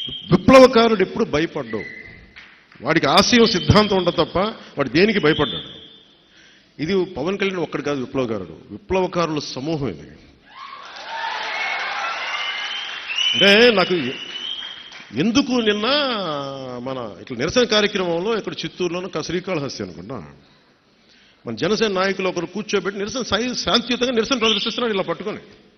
విప్లవకారుడు ఎప్పుడు భయపడ్డావు వాడికి ఆశయం సిద్ధాంతం ఉండదు తప్ప వాడు దేనికి భయపడ్డాడు ఇది పవన్ కళ్యాణ్ ఒక్కడు కాదు విప్లవకారుడు విప్లవకారుల సమూహం ఇది అంటే నాకు ఎందుకు నిన్న మన ఇట్లా నిరసన కార్యక్రమంలో ఇక్కడ చిత్తూరులోనూ క- శ్రీకాళహస్తి అనుకుంటా మన జనసేన నాయకులు ఒకరు కూర్చోబెట్టి నిరసన సై- శాంతియుతంగా నిరసన ప్రదర్శిస్తున్నాడు ఇలా పట్టుకొని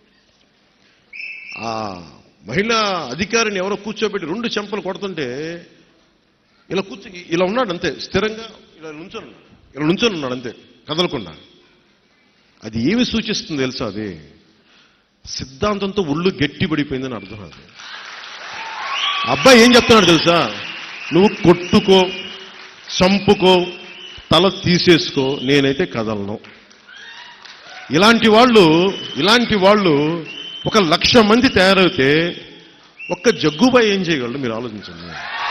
ఆ మహిళా అధికారిని ఎవరో కూర్చోబెట్టి రెండు చెంపలు కొడుతుంటే ఇలా కూర్చో ఇలా ఉన్నాడు అంతే స్థిరంగా ఇలా నుంచొని ఉన్నాడు ఇలా నుంచొని ఉన్నాడు అంతే కదలకుండా అది ఏమి సూచిస్తుంది తెలుసా అది సిద్ధాంతంతో ఒళ్ళు గట్టిపడిపోయిందని అర్థం అది అబ్బాయి ఏం చెప్తున్నాడు తెలుసా నువ్వు కొట్టుకో చంపుకో తల తీసేసుకో నేనైతే కదలను ఇలాంటి వాళ్ళు ఇలాంటి వాళ్ళు ఒక లక్ష మంది తయారైతే ఒక్క జగ్గుబాయి ఏం చేయగలడు మీరు ఆలోచించండి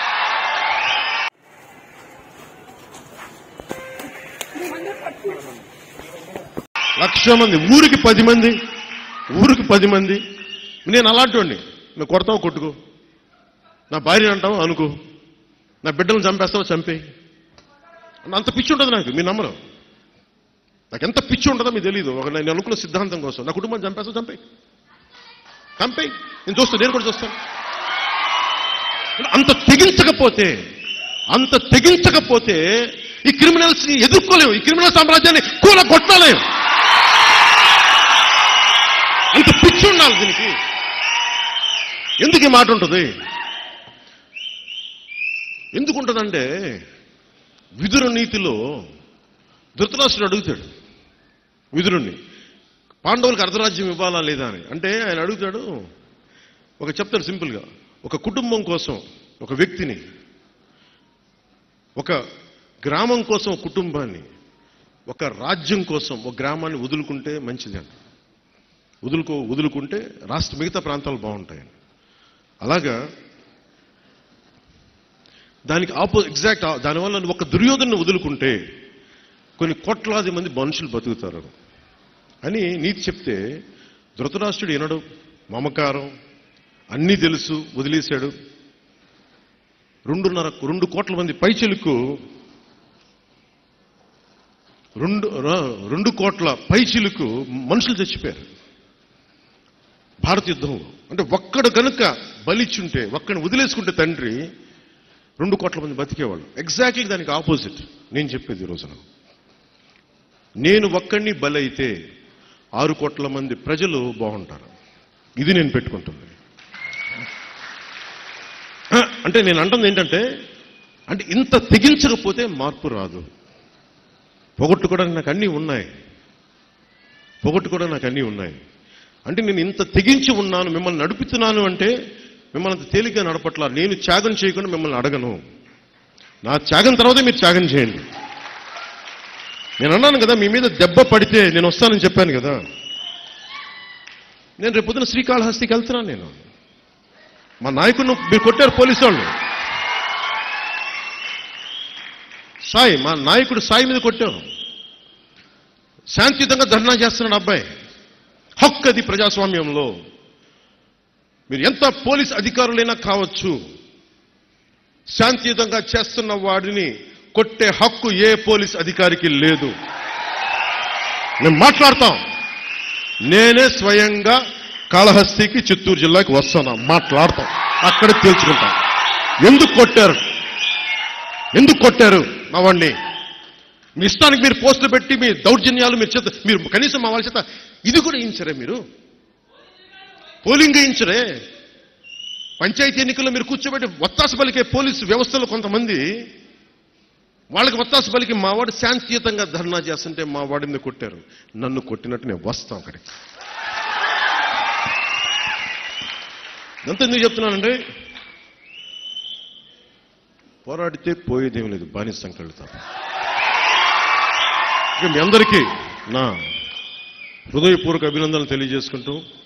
లక్ష మంది ఊరికి పది మంది ఊరికి పది మంది నేను అలాంటి వాడిని నువ్వు కొడతావు కొట్టుకో నా భార్య అంటావు అనుకో నా బిడ్డలను చంపేస్తావు చంపే అంత పిచ్చి ఉంటుంది నాకు మీరు నమ్మరు నాకు ఎంత పిచ్చి ఉంటుందో మీకు తెలియదు ఒక నేను అనుకున్న సిద్ధాంతం కోసం నా కుటుంబం చంపేస్తావు చంపే చంపే నేను చూస్తాను నేను కూడా చూస్తాను అంత తెగించకపోతే అంత తెగించకపోతే ఈ క్రిమినల్స్ ని ఎదుర్కోలేము ఈ క్రిమినల్ సామ్రాజ్యాన్ని కూల కొట్టలేము అంత పిచ్చి ఉండాలి దీనికి ఎందుకు ఈ మాట ఉంటుంది ఎందుకు ఉంటుందంటే విదురు నీతిలో ధృతరాష్ట్రుడు అడుగుతాడు విదురుణ్ణి పాండవులకు అర్ధరాజ్యం ఇవ్వాలా లేదా అని అంటే ఆయన అడుగుతాడు ఒక చెప్తాడు సింపుల్గా ఒక కుటుంబం కోసం ఒక వ్యక్తిని ఒక గ్రామం కోసం ఒక కుటుంబాన్ని ఒక రాజ్యం కోసం ఒక గ్రామాన్ని వదులుకుంటే మంచిది అంట వదులుకో వదులుకుంటే రాష్ట్ర మిగతా ప్రాంతాలు బాగుంటాయని అలాగా దానికి ఆపో ఎగ్జాక్ట్ దానివల్ల నువ్వు ఒక దుర్యోధను వదులుకుంటే కొన్ని కోట్లాది మంది మనుషులు బతుకుతారు అని నీతి చెప్తే ధృతరాష్ట్రుడు వినడు మమకారం అన్నీ తెలుసు వదిలేశాడు రెండున్నర రెండు కోట్ల మంది పైచెలుకు రెండు ర- రెండు కోట్ల పైచిలుకు మనుషులు చచ్చిపోయారు భారత యుద్ధంలో అంటే ఒక్కడు కనుక బలిచ్చుంటే ఒక్కడిని వదిలేసుకుంటే తండ్రి రెండు కోట్ల మంది బతికేవాళ్ళు ఎగ్జాక్ట్లీ దానికి ఆపోజిట్ నేను చెప్పేది ఈ రోజున నేను ఒక్కడిని బలైతే ఆరు కోట్ల మంది ప్రజలు బాగుంటారు ఇది నేను పెట్టుకుంటుంది ఆ, అంటే నేను అంటుంది ఏంటంటే అంటే ఇంత తెగించకపోతే మార్పు రాదు పొగొట్టుకోవడానికి నాకు అన్నీ ఉన్నాయి పొగొట్టుకోవడానికి నాకు అన్నీ ఉన్నాయి అంటే నేను ఇంత తెగించి ఉన్నాను మిమ్మల్ని నడుపుతున్నాను అంటే మిమ్మల్ని అంత తేలిగ్గా నడపట్ల నేను త్యాగం చేయకుండా మిమ్మల్ని అడగను నా త్యాగం తర్వాతే మీరు త్యాగం చేయండి నేను అన్నాను కదా మీ మీద దెబ్బ పడితే నేను వస్తానని చెప్పాను కదా నేను రేపు పొద్దున శ్రీకాళహస్తికి వెళ్తున్నాను నేను మా నాయకుడిని మీరు కొట్టారు పోలీసు వాళ్ళు సాయి మా నాయకుడు సాయి మీద కొట్టారు శాంతియుతంగా ధర్నా చేస్తున్నాడు అబ్బాయి హక్కు అది ప్రజాస్వామ్యంలో మీరు ఎంత పోలీస్ అధికారులైనా కావచ్చు శాంతియుతంగా చేస్తున్న వాడిని కొట్టే హక్కు ఏ పోలీస్ అధికారికి లేదు మేము మాట్లాడతాం నేనే స్వయంగా కాళహస్తికి చిత్తూరు జిల్లాకి వస్తాను మాట్లాడతాం అక్కడ తేల్చుకుంటాం ఎందుకు కొట్టారు ఎందుకు కొట్టారు మా వాడిని మీ ఇష్టానికి మీరు పోస్టులు పెట్టి మీ దౌర్జన్యాలు మీరు చేత మీరు కనీసం మా వాళ్ళ చేత ఇది కూడా వేయించరే మీరు పోలింగ్ వేయించరే పంచాయతీ ఎన్నికల్లో మీరు కూర్చోబెట్టి ఒత్తాసు పలికే పోలీసు వ్యవస్థలో కొంతమంది వాళ్ళకి ఒత్తాసు పలికి మావాడు శాంతియుతంగా ధర్నా చేస్తుంటే మా వాడిని కొట్టారు నన్ను కొట్టినట్టు నేను వస్తాం అక్కడికి ఎంత ఎందుకు చెప్తున్నానండి పోరాడితే పోయేదేం లేదు బానిస సంకళ్ళు తప్ప ఇక మీ అందరికీ నా హృదయపూర్వక అభినందనలు తెలియజేసుకుంటూ